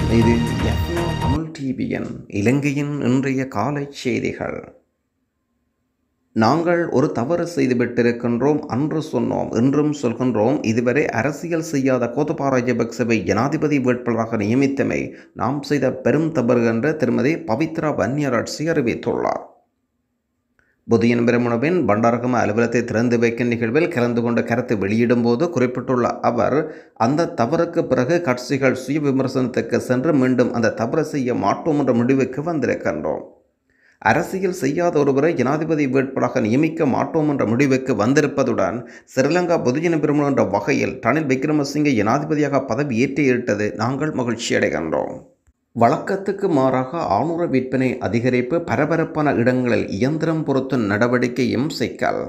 இது எஃப்னோ தமிழ் டிவியின் இலங்கையின் இன்றைய காலை செய்திகள் நாங்கள் ஒரு தவறு செய்துவிட்டிருக்கின்றோம் அன்று சொன்னோம் இன்றும் சொல்கின்றோம் இதுவரை அரசியல் செய்யாத கோத்தபா ராஜபக்சவை ஜனாதிபதி வேட்பாளராக நியமித்தமை நாம் செய்த பெரும் தவறு என்று திருமதி பவித்ரா வன்னியராட்சி அறிவித்துள்ளார் புதியன் பிரமுனவின் பண்டாரகம அலுவலகத்தை திறந்து வைக்கும் நிகழ்வில் கலந்து கொண்ட கருத்து வெளியிடும்போது குறிப்பிட்டுள்ள அவர் அந்த தவறுக்கு பிறகு கட்சிகள் சுய விமர்சனத்துக்கு சென்று மீண்டும் அந்த தவறு செய்ய மாட்டோம் என்ற முடிவுக்கு வந்திருக்கின்றோம் அரசியல் செய்யாத ஒருவரை ஜனாதிபதி வேட்பாளராக நியமிக்க மாட்டோம் என்ற முடிவுக்கு வந்திருப்பதுடன் ஸ்ரீலங்கா பொதுஜன பெருமன் என்ற வகையில் ரணில் விக்ரமசிங்கே ஜனாதிபதியாக பதவி ஏற்றியிட்டது நாங்கள் மகிழ்ச்சி அடைகின்றோம் வழக்கத்துக்கு மாறாக ஆணுற விற்பனை அதிகரிப்பு பரபரப்பான இடங்களில் இயந்திரம் பொருத்தும் நடவடிக்கையும் சிக்கல்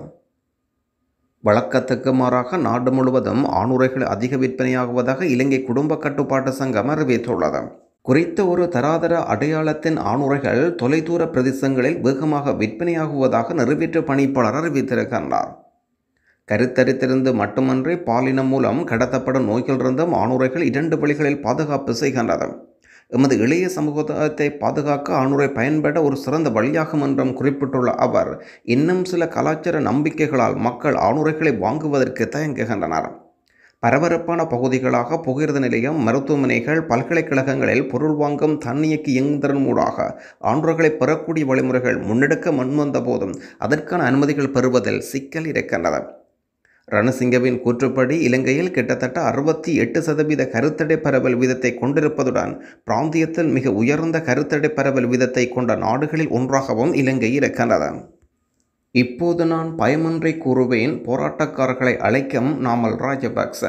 வழக்கத்துக்கு மாறாக நாடு முழுவதும் ஆணுரைகள் அதிக விற்பனையாகுவதாக இலங்கை குடும்ப கட்டுப்பாட்டு சங்கம் அறிவித்துள்ளது குறித்த ஒரு தராதர அடையாளத்தின் ஆணுரைகள் தொலைதூர பிரதேசங்களில் வேகமாக விற்பனையாகுவதாக நிறைவேற்று பணிப்பாளர் அறிவித்திருக்கின்றார் கருத்தரித்திருந்து மட்டுமன்றி பாலினம் மூலம் கடத்தப்படும் நோய்களிலிருந்தும் ஆணுரைகள் இரண்டு வழிகளில் பாதுகாப்பு செய்கின்றது எமது இளைய சமூகத்தை பாதுகாக்க ஆணுரை பயன்பட ஒரு சிறந்த வழியாகும் என்றும் குறிப்பிட்டுள்ள அவர் இன்னும் சில கலாச்சார நம்பிக்கைகளால் மக்கள் ஆணுரைகளை வாங்குவதற்கு தயங்குகின்றனர் பரபரப்பான பகுதிகளாக புகையிரத நிலையம் மருத்துவமனைகள் பல்கலைக்கழகங்களில் பொருள் வாங்கும் தன்னியக்கு இயந்திரன் மூடாக ஆண்டுகளை பெறக்கூடிய வழிமுறைகள் முன்னெடுக்க முன்வந்த போதும் அதற்கான அனுமதிகள் பெறுவதில் சிக்கல் இருக்கின்றது ரணசிங்கவின் கூற்றுப்படி இலங்கையில் கிட்டத்தட்ட அறுபத்தி எட்டு சதவீத கருத்தடை பரவல் வீதத்தை கொண்டிருப்பதுடன் பிராந்தியத்தில் மிக உயர்ந்த கருத்தடை பரவல் வீதத்தை கொண்ட நாடுகளில் ஒன்றாகவும் இலங்கை இருக்கின்றது இப்போது நான் பயமின்றி கூறுவேன் போராட்டக்காரர்களை அழைக்கும் நாமல் ராஜபக்ச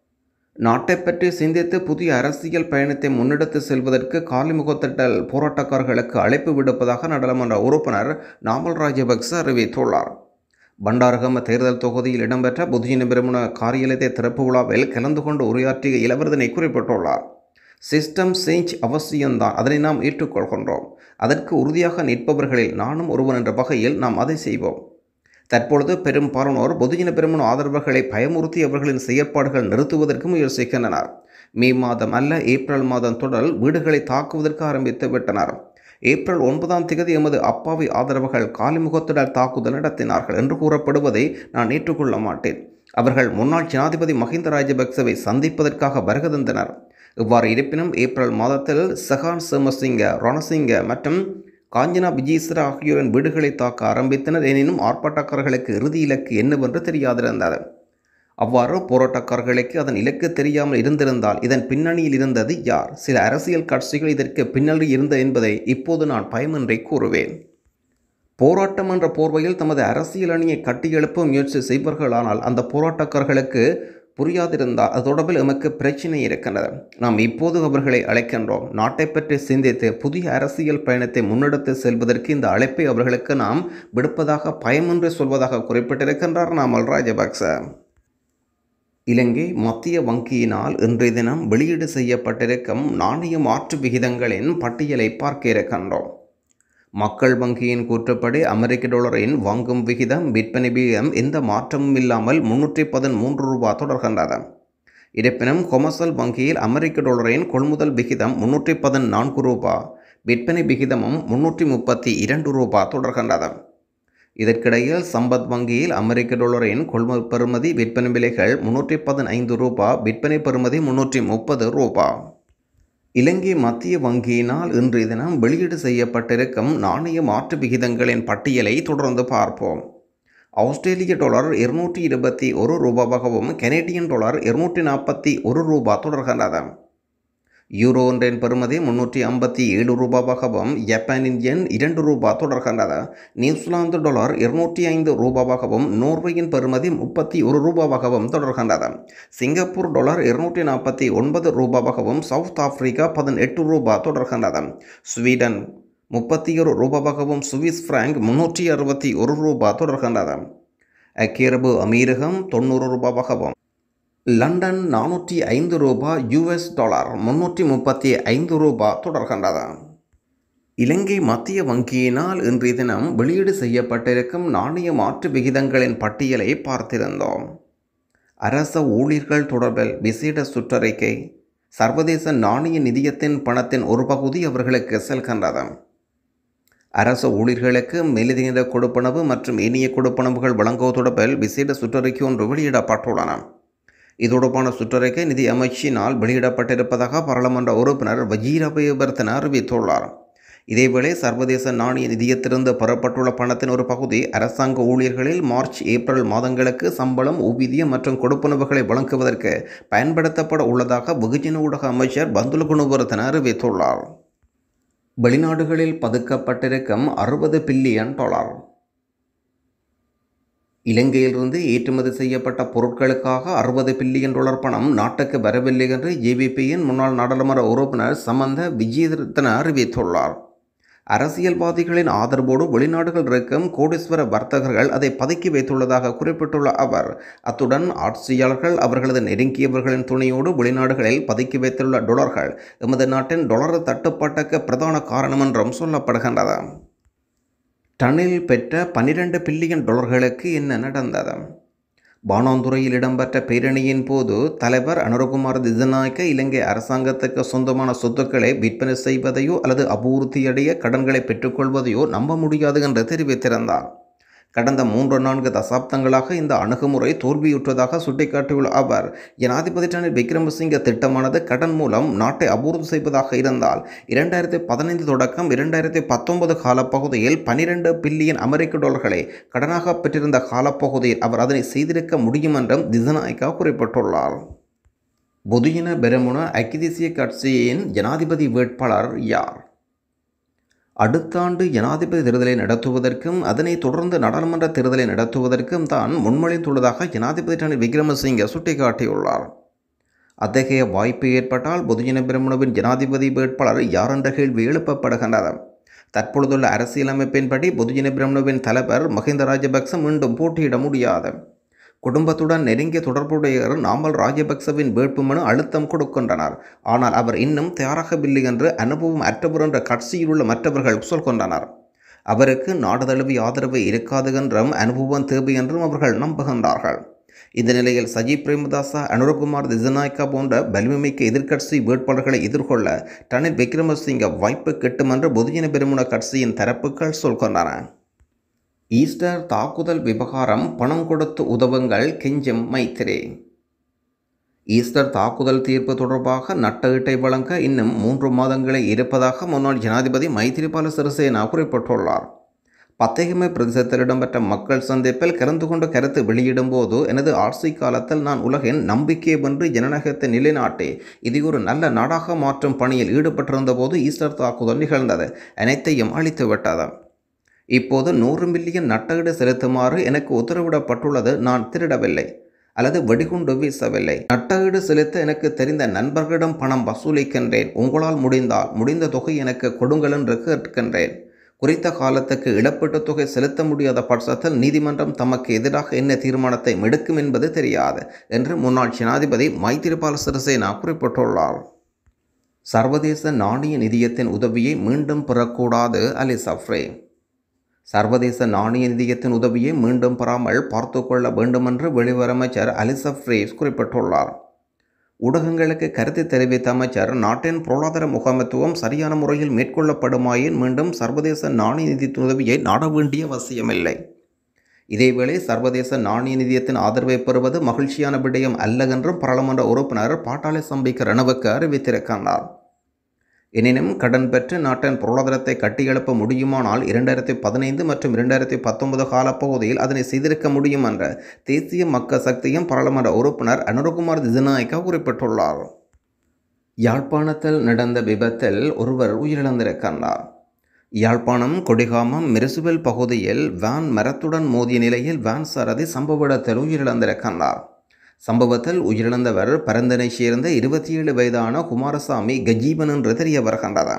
நாட்டை பற்றி சிந்தித்து புதிய அரசியல் பயணத்தை முன்னெடுத்து செல்வதற்கு காலிமுகத்திட்டல் போராட்டக்காரர்களுக்கு அழைப்பு விடுப்பதாக நாடாளுமன்ற உறுப்பினர் நாமல் ராஜபக்ச அறிவித்துள்ளார் பண்டாரகம தேர்தல் தொகுதியில் இடம்பெற்ற புதிய பெருமன காரியாலயத்தை திறப்பு விழாவில் கலந்து கொண்டு உரையாற்றிய இளவரதனை குறிப்பிட்டுள்ளார் சிஸ்டம் சேஞ்ச் அவசியம்தான் அதனை நாம் ஏற்றுக்கொள்கின்றோம் அதற்கு உறுதியாக நிற்பவர்களில் நானும் ஒருவன் என்ற வகையில் நாம் அதை செய்வோம் தற்பொழுது பெரும்பாலானோர் பொதுஜன பெருமன ஆதரவர்களை பயமுறுத்தி அவர்களின் செயற்பாடுகள் நிறுத்துவதற்கு முயற்சிக்கின்றனர் மே மாதம் அல்ல ஏப்ரல் மாதம் தொடர் வீடுகளை தாக்குவதற்கு ஆரம்பித்து விட்டனர் ஏப்ரல் ஒன்பதாம் திகதி எமது அப்பாவி ஆதரவுகள் காலிமுகத்துடன் தாக்குதல் நடத்தினார்கள் என்று கூறப்படுவதை நான் ஏற்றுக்கொள்ள மாட்டேன் அவர்கள் முன்னாள் ஜனாதிபதி மஹிந்த ராஜபக்சவை சந்திப்பதற்காக வருகை தந்தனர் இவ்வாறு இருப்பினும் ஏப்ரல் மாதத்தில் சஹான் சேமசிங்க ரணசிங்க மற்றும் காஞ்சனா விஜயசர ஆகியோரின் வீடுகளை தாக்க ஆரம்பித்தனர் எனினும் ஆர்ப்பாட்டக்காரர்களுக்கு இறுதி இலக்கு என்னவென்று தெரியாதிருந்தது அவ்வாறு போராட்டக்காரர்களுக்கு அதன் இலக்கு தெரியாமல் இருந்திருந்தால் இதன் பின்னணியில் இருந்தது யார் சில அரசியல் கட்சிகள் இதற்கு பின்னணி இருந்த என்பதை இப்போது நான் பயமின்றி கூறுவேன் போராட்டம் என்ற போர்வையில் தமது அரசியல் அணியை கட்டியெழுப்ப முயற்சி செய்வார்களானால் அந்த போராட்டக்காரர்களுக்கு புரியாதிருந்தால் அது தொடர்பில் எமக்கு பிரச்சனை இருக்கின்றது நாம் இப்போது அவர்களை அழைக்கின்றோம் நாட்டை பற்றி சிந்தித்து புதிய அரசியல் பயணத்தை முன்னெடுத்து செல்வதற்கு இந்த அழைப்பை அவர்களுக்கு நாம் விடுப்பதாக பயமின்றி சொல்வதாக குறிப்பிட்டிருக்கின்றார் நாமல் ராஜபக்ச இலங்கை மத்திய வங்கியினால் இன்றைய தினம் வெளியீடு செய்யப்பட்டிருக்கும் நாணய மாற்று விகிதங்களின் பட்டியலை பார்க்க இருக்கின்றோம் மக்கள் வங்கியின் கூற்றுப்படி அமெரிக்க டாலரின் வாங்கும் விகிதம் விற்பனை விகிதம் எந்த மாற்றமும் இல்லாமல் முன்னூற்றி பதிமூன்று ரூபா தொடர்கின்றது இருப்பினும் கொமர்சல் வங்கியில் அமெரிக்க டாலரின் கொள்முதல் விகிதம் முன்னூற்றி பதினான்கு ரூபா விற்பனை விகிதமும் முன்னூற்றி முப்பத்தி இரண்டு ரூபா தொடர்கின்றது இதற்கிடையில் சம்பத் வங்கியில் அமெரிக்க டாலரின் கொள்முதல் பெறுமதி விற்பனை விலைகள் முன்னூற்றி பதினைந்து ரூபா விற்பனை பெறுமதி முன்னூற்றி முப்பது ரூபா இலங்கை மத்திய வங்கியினால் இன்றைய தினம் வெளியீடு செய்யப்பட்டிருக்கும் நாணய மாற்று விகிதங்களின் பட்டியலை தொடர்ந்து பார்ப்போம் ஆஸ்திரேலிய டாலர் இருநூற்றி இருபத்தி ஒரு ரூபாவாகவும் கனேடியன் டாலர் இருநூற்றி நாற்பத்தி ஒரு ரூபா தொடர்கின்றது யூரோ ஒன்றின் பெறுமதி முன்னூற்றி ஐம்பத்தி ஏழு ரூபாவாகவும் ஜப்பானின் எண் இரண்டு ரூபா தொடர்கின்றது நியூசிலாந்து டாலர் இருநூற்றி ஐந்து ரூபாவாகவும் நோர்வேயின் பெறுமதி முப்பத்தி ஒரு ரூபாவாகவும் தொடர்கின்றது சிங்கப்பூர் டாலர் இருநூற்றி நாற்பத்தி ஒன்பது ரூபாவாகவும் சவுத் ஆப்பிரிக்கா பதினெட்டு ரூபா தொடர்கின்றது ஸ்வீடன் முப்பத்தி ஒரு ரூபாவாகவும் சுவிஸ் பிராங்க் முன்னூற்றி அறுபத்தி ஒரு ரூபா தொடர்கின்றது ஐக்கிய அரபு அமீரகம் தொண்ணூறு ரூபாவாகவும் லண்டன் நானூற்றி ஐந்து ரூபா யுஎஸ் டாலர் முன்னூற்றி முப்பத்தி ஐந்து ரூபா தொடர்கின்றது இலங்கை மத்திய வங்கியினால் இன்றைய தினம் வெளியீடு செய்யப்பட்டிருக்கும் நாணய மாற்று விகிதங்களின் பட்டியலை பார்த்திருந்தோம் அரச ஊழியர்கள் தொடர்பில் விசேட சுற்றறிக்கை சர்வதேச நாணய நிதியத்தின் பணத்தின் ஒரு பகுதி அவர்களுக்கு செல்கின்றது அரசு ஊழியர்களுக்கு மேலதிக கொடுப்பனவு மற்றும் இனிய கொடுப்பனவுகள் வழங்குவது தொடர்பில் விசேட சுற்றறிக்கை ஒன்று வெளியிடப்பட்டுள்ளன இது தொடர்பான சுற்றறிக்கை நிதி அமைச்சினால் வெளியிடப்பட்டிருப்பதாக பாராளுமன்ற உறுப்பினர் வஜீரபயவர்த்தன அறிவித்துள்ளார் இதேவேளை சர்வதேச நாணய நிதியத்திலிருந்து பெறப்பட்டுள்ள பணத்தின் ஒரு பகுதி அரசாங்க ஊழியர்களில் மார்ச் ஏப்ரல் மாதங்களுக்கு சம்பளம் ஊதியம் மற்றும் கொடுப்பனவுகளை வழங்குவதற்கு பயன்படுத்தப்பட உள்ளதாக வெகுஜன ஊடக அமைச்சர் பந்துல குணவர்த்தன அறிவித்துள்ளார் வெளிநாடுகளில் பதுக்கப்பட்டிருக்கும் அறுபது பில்லியன் டாலர் இலங்கையிலிருந்து ஏற்றுமதி செய்யப்பட்ட பொருட்களுக்காக அறுபது பில்லியன் டாலர் பணம் நாட்டுக்கு வரவில்லை என்று ஜேவிபியின் முன்னாள் நாடாளுமன்ற உறுப்பினர் சமந்த விஜயரத்ன அறிவித்துள்ளார் அரசியல்வாதிகளின் ஆதரவோடு வெளிநாடுகள் இருக்கும் கோடீஸ்வர வர்த்தகர்கள் அதை பதுக்கி வைத்துள்ளதாக குறிப்பிட்டுள்ள அவர் அத்துடன் ஆட்சியாளர்கள் அவர்களது நெருங்கியவர்களின் துணையோடு வெளிநாடுகளில் பதுக்கி வைத்துள்ள டொலர்கள் எமது நாட்டின் டொலர் தட்டுப்பாட்டுக்கு பிரதான காரணம் என்றும் சொல்லப்படுகின்றது டனில் பெற்ற பனிரெண்டு பில்லியன் டாலர்களுக்கு என்ன நடந்தது பானாந்துறையில் இடம்பெற்ற பேரணியின் போது தலைவர் அனுரகுமார் திசநாயக்க இலங்கை அரசாங்கத்துக்கு சொந்தமான சொத்துக்களை விற்பனை செய்வதையோ அல்லது அபூர்த்தியடைய கடன்களை பெற்றுக்கொள்வதையோ நம்ப முடியாது என்று தெரிவித்திருந்தார் கடந்த மூன்று நான்கு தசாப்தங்களாக இந்த அணுகுமுறை தோல்வியுற்றதாக சுட்டிக்காட்டியுள்ள அவர் ஜனாதிபதி ரணில் விக்ரமசிங்க திட்டமானது கடன் மூலம் நாட்டை அபூர்த்தி செய்வதாக இருந்தால் இரண்டாயிரத்தி பதினைந்து தொடக்கம் இரண்டாயிரத்தி பத்தொன்பது காலப்பகுதியில் பனிரெண்டு பில்லியன் அமெரிக்க டாலர்களை கடனாக பெற்றிருந்த காலப்பகுதியில் அவர் அதனை செய்திருக்க முடியும் என்றும் திசநாயக்கா குறிப்பிட்டுள்ளார் பொதுஜன பெரமுன ஐக்கிய தேசிய கட்சியின் ஜனாதிபதி வேட்பாளர் யார் அடுத்த ஆண்டு ஜனாதிபதி தேர்தலை நடத்துவதற்கும் அதனைத் தொடர்ந்து நாடாளுமன்ற தேர்தலை நடத்துவதற்கும் தான் முன்மொழிந்துள்ளதாக ஜனாதிபதி ரணில் விக்ரமசிங்க சுட்டிக்காட்டியுள்ளார் அத்தகைய வாய்ப்பு ஏற்பட்டால் பொதுஜன பிரமுனவின் ஜனாதிபதி வேட்பாளர் யார் என்ற கேள்வி எழுப்பப்படுகின்றது தற்பொழுதுள்ள அரசியலமைப்பின்படி பொதுஜன பிரமுனவின் தலைவர் மஹிந்த ராஜபக்ச மீண்டும் போட்டியிட முடியாது குடும்பத்துடன் நெருங்கிய தொடர்புடைய நாமல் ராஜபக்சவின் வேட்புமனு அழுத்தம் கொடுக்கின்றனர் ஆனால் அவர் இன்னும் தயாராகவில்லை என்று அனுபவம் அற்றவர் என்ற கட்சியில் உள்ள மற்றவர்கள் சொல்கின்றனர் அவருக்கு நாடு தழுவிய ஆதரவு இருக்காது என்றும் அனுபவம் தேவை என்றும் அவர்கள் நம்புகின்றார்கள் இந்த நிலையில் சஜித் பிரேமதாசா அனுரகுமார் திசநாயக்கா போன்ற வலிமைமிக்க எதிர்க்கட்சி வேட்பாளர்களை எதிர்கொள்ள ரணில் விக்ரமசிங்க வாய்ப்பு கிட்டும் என்று பொதுஜன பெருமுன கட்சியின் தரப்புகள் சொல்கின்றன ஈஸ்டர் தாக்குதல் விவகாரம் பணம் கொடுத்து உதவுங்கள் கெஞ்சும் மைத்திரி ஈஸ்டர் தாக்குதல் தீர்ப்பு தொடர்பாக நட்டஈட்டை வழங்க இன்னும் மூன்று மாதங்களே இருப்பதாக முன்னாள் ஜனாதிபதி மைத்திரிபால சிறிசேனா குறிப்பிட்டுள்ளார் பத்தேகமை பிரதேசத்தில் இடம்பெற்ற மக்கள் சந்திப்பில் கலந்து கொண்டு கருத்து வெளியிடும் போது எனது ஆட்சி காலத்தில் நான் உலகின் நம்பிக்கை வென்று ஜனநாயகத்தை நிலைநாட்டி இதை ஒரு நல்ல நாடாக மாற்றும் பணியில் ஈடுபட்டிருந்த போது ஈஸ்டர் தாக்குதல் நிகழ்ந்தது அனைத்தையும் அழித்துவிட்டது இப்போது நூறு மில்லியன் நட்டஈடு செலுத்துமாறு எனக்கு உத்தரவிடப்பட்டுள்ளது நான் திருடவில்லை அல்லது வெடிகுண்டு வீசவில்லை நட்டஈடு செலுத்த எனக்கு தெரிந்த நண்பர்களிடம் பணம் வசூலிக்கின்றேன் உங்களால் முடிந்தால் முடிந்த தொகை எனக்கு கொடுங்கள் என்று கேட்கின்றேன் குறித்த காலத்துக்கு இழப்பீட்டுத் தொகை செலுத்த முடியாத பட்சத்தில் நீதிமன்றம் தமக்கு எதிராக என்ன தீர்மானத்தை எடுக்கும் என்பது தெரியாது என்று முன்னாள் ஜனாதிபதி மைத்திரிபால சிறிசேனா குறிப்பிட்டுள்ளார் சர்வதேச நாணய நிதியத்தின் உதவியை மீண்டும் பெறக்கூடாது அலி சஃப்ரே சர்வதேச நாணய நிதியத்தின் உதவியை மீண்டும் பெறாமல் பார்த்து கொள்ள வேண்டுமென்று வெளியுறவு அமைச்சர் அலிசப் ஃப்ரேஸ் குறிப்பிட்டுள்ளார் ஊடகங்களுக்கு கருத்து தெரிவித்த அமைச்சர் நாட்டின் பொருளாதார முகாமைத்துவம் சரியான முறையில் மேற்கொள்ளப்படுமாயின் மீண்டும் சர்வதேச நாணய நிதியத்தின் உதவியை நாட வேண்டிய அவசியமில்லை இதேவேளை சர்வதேச நாணய நிதியத்தின் ஆதரவை பெறுவது மகிழ்ச்சியான விடயம் அல்ல என்றும் பாராளுமன்ற உறுப்பினர் பாட்டாளி சம்பிக்க ரணவுக்கு அறிவித்திருக்கின்றார் எனினும் கடன் பெற்று நாட்டின் பொருளாதாரத்தை கட்டியெழுப்ப முடியுமானால் இரண்டாயிரத்தி பதினைந்து மற்றும் இரண்டாயிரத்தி பத்தொன்பது காலப்பகுதியில் அதனை செய்திருக்க முடியும் என்ற தேசிய மக்கள் சக்தியும் பாராளுமன்ற உறுப்பினர் அனுரகுமார் திசநாயக்கா குறிப்பிட்டுள்ளார் யாழ்ப்பாணத்தில் நடந்த விபத்தில் ஒருவர் உயிரிழந்திருக்கின்றார் யாழ்ப்பாணம் கொடிகாமம் மிருசுவல் பகுதியில் வேன் மரத்துடன் மோதிய நிலையில் வேன் சாரதி சம்பவ இடத்தில் உயிரிழந்திருக்கின்றார் சம்பவத்தில் உயிரிழந்தவர் பரந்தனை சேர்ந்த இருபத்தி ஏழு வயதான குமாரசாமி கஜீவன் என்று தெரிய வருகின்றது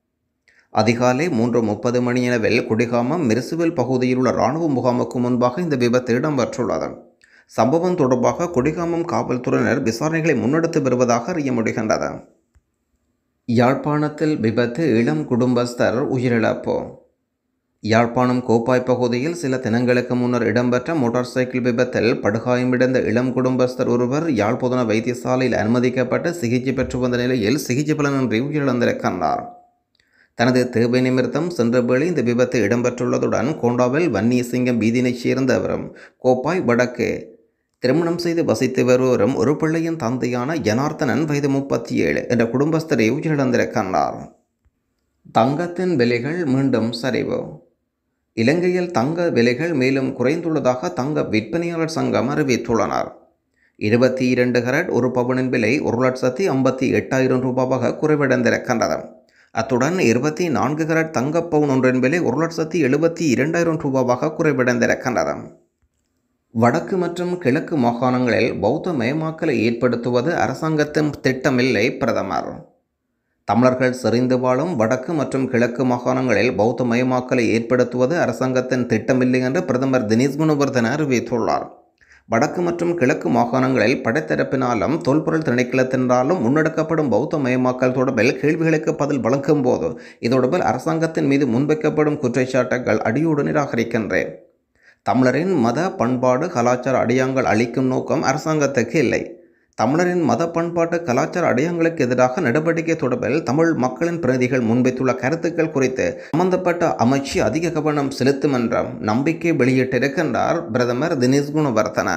அதிகாலை மூன்று முப்பது மணியளவில் குடிகாமம் மிருசுவல் பகுதியில் உள்ள இராணுவ முகாமுக்கு முன்பாக இந்த விபத்து இடம்பெற்றுள்ளது சம்பவம் தொடர்பாக குடிகாமம் காவல்துறையினர் விசாரணைகளை முன்னெடுத்து வருவதாக அறிய முடிகின்றது யாழ்ப்பாணத்தில் விபத்து இளம் குடும்பஸ்தர் உயிரிழப்பு யாழ்ப்பாணம் கோப்பாய் பகுதியில் சில தினங்களுக்கு முன்னர் இடம்பெற்ற மோட்டார் சைக்கிள் விபத்தில் படுகாயமடைந்த இளம் குடும்பஸ்தர் ஒருவர் யாழ்ப்பாண வைத்தியசாலையில் அனுமதிக்கப்பட்டு சிகிச்சை பெற்று வந்த நிலையில் சிகிச்சை பலனின்றி உயிரிழந்திருக்கின்றார் தனது தேவை நிமித்தம் சென்ற வேளை இந்த விபத்து இடம்பெற்றுள்ளதுடன் கோண்டாவில் வன்னியசிங்கம் வீதியினைச் சேர்ந்தவரும் கோப்பாய் வடக்கு திருமணம் செய்து வசித்து வருவரும் ஒரு பிள்ளையின் தந்தையான ஜனார்த்தனன் வயது முப்பத்தி ஏழு என்ற குடும்பஸ்தரை உயிரிழந்திருக்கின்றார் தங்கத்தின் விலைகள் மீண்டும் சரிவு இலங்கையில் தங்க விலைகள் மேலும் குறைந்துள்ளதாக தங்க விற்பனையாளர் சங்கம் அறிவித்துள்ளனர் இருபத்தி இரண்டு கரட் ஒரு பவுனின் விலை ஒரு லட்சத்தி ஐம்பத்தி எட்டாயிரம் ரூபாவாக குறைவடைந்திருக்கின்றது அத்துடன் இருபத்தி நான்கு கரட் தங்க பவுன் ஒன்றின் விலை ஒரு லட்சத்தி எழுபத்தி இரண்டாயிரம் ரூபாவாக குறைவடைந்திருக்கின்றது வடக்கு மற்றும் கிழக்கு மாகாணங்களில் பௌத்த மயமாக்கலை ஏற்படுத்துவது அரசாங்கத்தின் திட்டமில்லை பிரதமர் தமிழர்கள் செறிந்து வாழும் வடக்கு மற்றும் கிழக்கு மாகாணங்களில் பௌத்த மயமாக்கலை ஏற்படுத்துவது அரசாங்கத்தின் திட்டமில்லை என்று பிரதமர் தினேஷ் குணவர்தன அறிவித்துள்ளார் வடக்கு மற்றும் கிழக்கு மாகாணங்களில் படைத்தரப்பினாலும் தொல்பொருள் திணைக்களத்தினாலும் முன்னெடுக்கப்படும் பௌத்த மயமாக்கல் தொடர்பில் கேள்விகளுக்கு பதில் வழங்கும் போது இது தொடர்பில் அரசாங்கத்தின் மீது முன்வைக்கப்படும் குற்றச்சாட்டுகள் அடியோடு நிராகரிக்கின்றேன் தமிழரின் மத பண்பாடு கலாச்சார அடையாங்கள் அளிக்கும் நோக்கம் அரசாங்கத்துக்கு இல்லை தமிழரின் மத பண்பாட்டு கலாச்சார அடையாங்களுக்கு எதிராக நடவடிக்கை தொடர்பில் தமிழ் மக்களின் பிரதிகள் முன்வைத்துள்ள கருத்துக்கள் குறித்து சம்பந்தப்பட்ட அமைச்சு அதிக கவனம் செலுத்தும் என்ற நம்பிக்கை வெளியிட்டிருக்கின்றார் பிரதமர் தினேஷ் குணவர்த்தன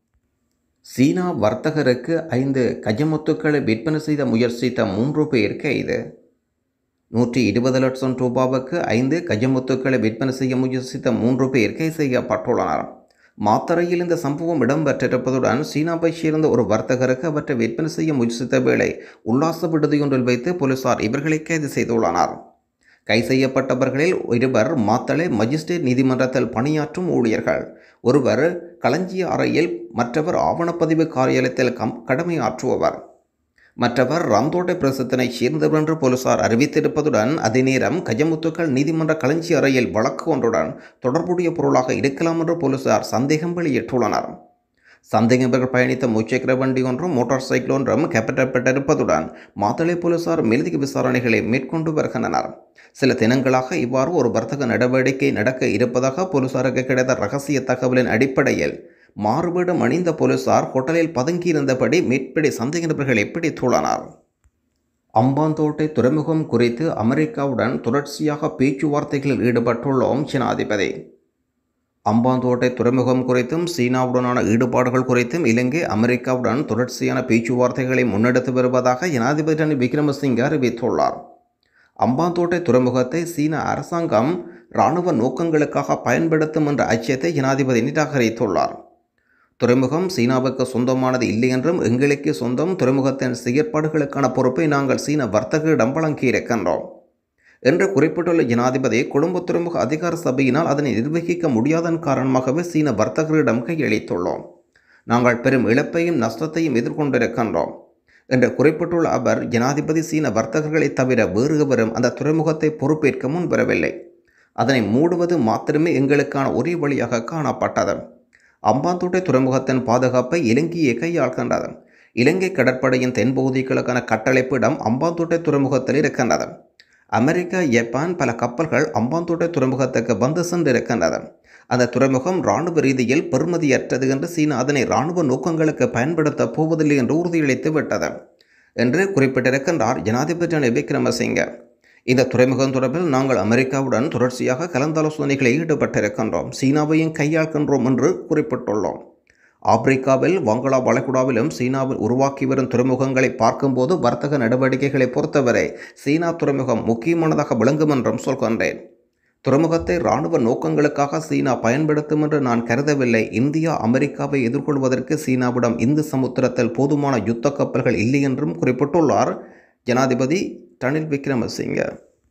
சீனா வர்த்தகருக்கு ஐந்து கஜமுத்துக்களை விற்பனை செய்த முயற்சித்த மூன்று பேர் கைது நூற்றி இருபது லட்சம் ரூபாவுக்கு ஐந்து கஜமுத்துக்களை விற்பனை செய்ய முயற்சித்த மூன்று பேர் கைது செய்யப்பட்டுள்ளனர் மாத்தறையில் இந்த சம்பவம் இடம்பெற்றிருப்பதுடன் சீனாவை சேர்ந்த ஒரு வர்த்தகருக்கு அவற்றை விற்பனை செய்ய முயற்சித்த வேளை உல்லாச விடுதியொன்றில் வைத்து போலீசார் இவர்களை கைது செய்துள்ளனர் கைது செய்யப்பட்டவர்களில் இருவர் மாத்தளை மஜிஸ்ட்ரேட் நீதிமன்றத்தில் பணியாற்றும் ஊழியர்கள் ஒருவர் களஞ்சிய அறையில் மற்றவர் ஆவணப்பதிவு காரியாலயத்தில் கம் கடமையாற்றுபவர் மற்றவர் ராம்தோட்டை பிரசத்தினைச் சேர்ந்தவர் என்று போலீசார் அறிவித்திருப்பதுடன் அதே நேரம் கஜமுத்துக்கள் நீதிமன்ற களஞ்சி அறையில் வழக்கு ஒன்றுடன் தொடர்புடைய பொருளாக இருக்கலாம் என்று போலீசார் சந்தேகம் வெளியிட்டுள்ளனர் சந்தேகங்கள் பயணித்த முச்சக்கர வண்டி ஒன்றும் மோட்டார் சைக்கிள் ஒன்றும் கைப்பற்றப்பட்டிருப்பதுடன் மாத்தளை போலீசார் மேலதிக விசாரணைகளை மேற்கொண்டு வருகின்றனர் சில தினங்களாக இவ்வாறு ஒரு வர்த்தக நடவடிக்கை நடக்க இருப்பதாக போலீசாருக்கு கிடைத்த ரகசிய தகவலின் அடிப்படையில் மாறுபடும் அணிந்த போலீசார் ஹோட்டலில் பதுங்கியிருந்தபடி மேற்படி சந்தேக நபர்களை பிடித்துள்ளனர் அம்பாந்தோட்டை துறைமுகம் குறித்து அமெரிக்காவுடன் தொடர்ச்சியாக பேச்சுவார்த்தைகளில் ஈடுபட்டுள்ளோம் ஜனாதிபதி அம்பாந்தோட்டை துறைமுகம் குறித்தும் சீனாவுடனான ஈடுபாடுகள் குறித்தும் இலங்கை அமெரிக்காவுடன் தொடர்ச்சியான பேச்சுவார்த்தைகளை முன்னெடுத்து வருவதாக ஜனாதிபதி ரணில் விக்ரமசிங்கே அறிவித்துள்ளார் அம்பாந்தோட்டை துறைமுகத்தை சீன அரசாங்கம் இராணுவ நோக்கங்களுக்காக பயன்படுத்தும் என்ற அச்சத்தை ஜனாதிபதி நிராகரித்துள்ளார் துறைமுகம் சீனாவுக்கு சொந்தமானது இல்லை என்றும் எங்களுக்கு சொந்தம் துறைமுகத்தின் செயற்பாடுகளுக்கான பொறுப்பை நாங்கள் சீன வர்த்தகரிடம் வழங்கியிருக்கின்றோம் என்று குறிப்பிட்டுள்ள ஜனாதிபதி குடும்ப துறைமுக அதிகார சபையினால் அதனை நிர்வகிக்க முடியாதன் காரணமாகவே சீன வர்த்தகரிடம் கையளித்துள்ளோம் நாங்கள் பெரும் இழப்பையும் நஷ்டத்தையும் எதிர்கொண்டிருக்கின்றோம் என்று குறிப்பிட்டுள்ள அவர் ஜனாதிபதி சீன வர்த்தகர்களை தவிர வேறு எவரும் அந்த துறைமுகத்தை பொறுப்பேற்க முன்வரவில்லை அதனை மூடுவது மாத்திரமே எங்களுக்கான ஒரே வழியாக காணப்பட்டது அம்பாந்தோட்டை துறைமுகத்தின் பாதுகாப்பை இலங்கையை கையாள்கின்றது இலங்கை கடற்படையின் தென்பகுதிகளுக்கான கட்டளைப்பிடம் அம்பாந்தோட்டை துறைமுகத்தில் இருக்கின்றது அமெரிக்கா ஜப்பான் பல கப்பல்கள் அம்பாந்தோட்டை துறைமுகத்துக்கு வந்து சென்றிருக்கின்றது அந்த துறைமுகம் இராணுவ ரீதியில் பெறுமதியற்றது என்று சீனா அதனை இராணுவ நோக்கங்களுக்கு பயன்படுத்த போவதில்லை என்று உறுதியளித்து விட்டது என்று குறிப்பிட்டிருக்கின்றார் ஜனாதிபதி ரணில் விக்ரமசிங்க இந்த துறைமுகம் தொடர்பில் நாங்கள் அமெரிக்காவுடன் தொடர்ச்சியாக கலந்தாலோசனைகளில் ஈடுபட்டிருக்கின்றோம் சீனாவையும் கையாள்கின்றோம் என்று குறிப்பிட்டுள்ளோம் ஆப்பிரிக்காவில் வங்களா வளைகுடாவிலும் சீனாவில் உருவாக்கி வரும் துறைமுகங்களை பார்க்கும்போது வர்த்தக நடவடிக்கைகளை பொறுத்தவரை சீனா துறைமுகம் முக்கியமானதாக விளங்கும் என்றும் சொல்கின்றேன் துறைமுகத்தை இராணுவ நோக்கங்களுக்காக சீனா பயன்படுத்தும் என்று நான் கருதவில்லை இந்தியா அமெரிக்காவை எதிர்கொள்வதற்கு சீனாவிடம் இந்து சமுத்திரத்தில் போதுமான யுத்த கப்பல்கள் இல்லை என்றும் குறிப்பிட்டுள்ளார் ஜனாதிபதி ரணில் விக்ரமசிங்க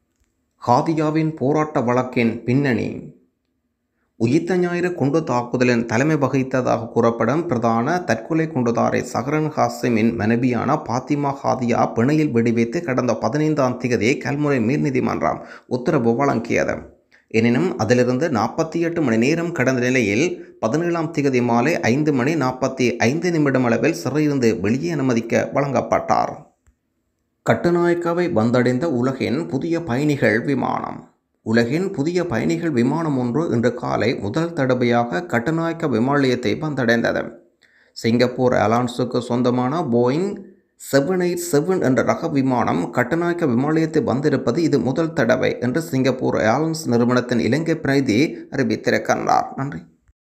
ஹாதியாவின் போராட்ட வழக்கின் பின்னணி உயிர்த்த ஞாயிறு குண்டு தாக்குதலின் தலைமை வகித்ததாக கூறப்படும் பிரதான தற்கொலை குண்டுதாரை சஹரன் ஹாசிமின் மனைவியான பாத்திமா ஹாதியா பிணையில் வெடிவைத்து கடந்த பதினைந்தாம் தேதி கல்முனை மேல் நீதிமன்றம் உத்தரவு வழங்கியது எனினும் அதிலிருந்து நாற்பத்தி எட்டு மணி நேரம் கடந்த நிலையில் பதினேழாம் தேதி மாலை ஐந்து மணி நாற்பத்தி ஐந்து நிமிடம் அளவில் சிறையிருந்து வெளியே அனுமதிக்க வழங்கப்பட்டார் கட்டுநாயக்காவை வந்தடைந்த உலகின் புதிய பயணிகள் விமானம் உலகின் புதிய பயணிகள் விமானம் ஒன்று இன்று காலை முதல் தடவையாக கட்டுநாயக்க விமான நிலையத்தை வந்தடைந்தது சிங்கப்பூர் ஏர்லைன்ஸுக்கு சொந்தமான போயிங் செவன் எயிட் செவன் என்ற ரக விமானம் கட்டுநாயக்க விமான நிலையத்தை வந்திருப்பது இது முதல் தடவை என்று சிங்கப்பூர் ஏர்லைன்ஸ் நிறுவனத்தின் இலங்கை பிரதிநிதி அறிவித்திருக்கின்றார் நன்றி